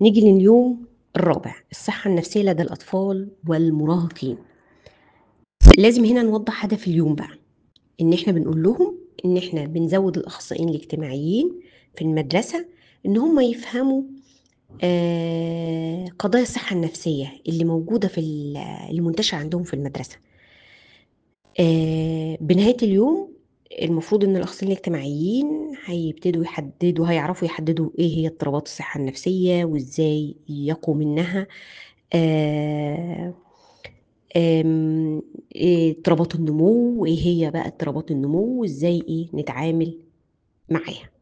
نيجي لليوم الرابع الصحة النفسية لدى الأطفال والمراهقين لازم هنا نوضح هدف اليوم بقى إن إحنا بنقول لهم إن إحنا بنزود الأخصائيين الاجتماعيين في المدرسة إن هم يفهموا آه، قضايا الصحة النفسية اللي موجودة في ال- اللي منتشرة عندهم في المدرسة آه، بنهاية اليوم المفروض ان الاخصائيين الاجتماعيين هيبتدوا يحددوا هيعرفوا يحددوا ايه هي اضطرابات الصحة النفسية وازاي يقوا منها آه، آم، إيه اضطرابات النمو وايه هي بقى اضطرابات النمو وازاي ايه نتعامل معاها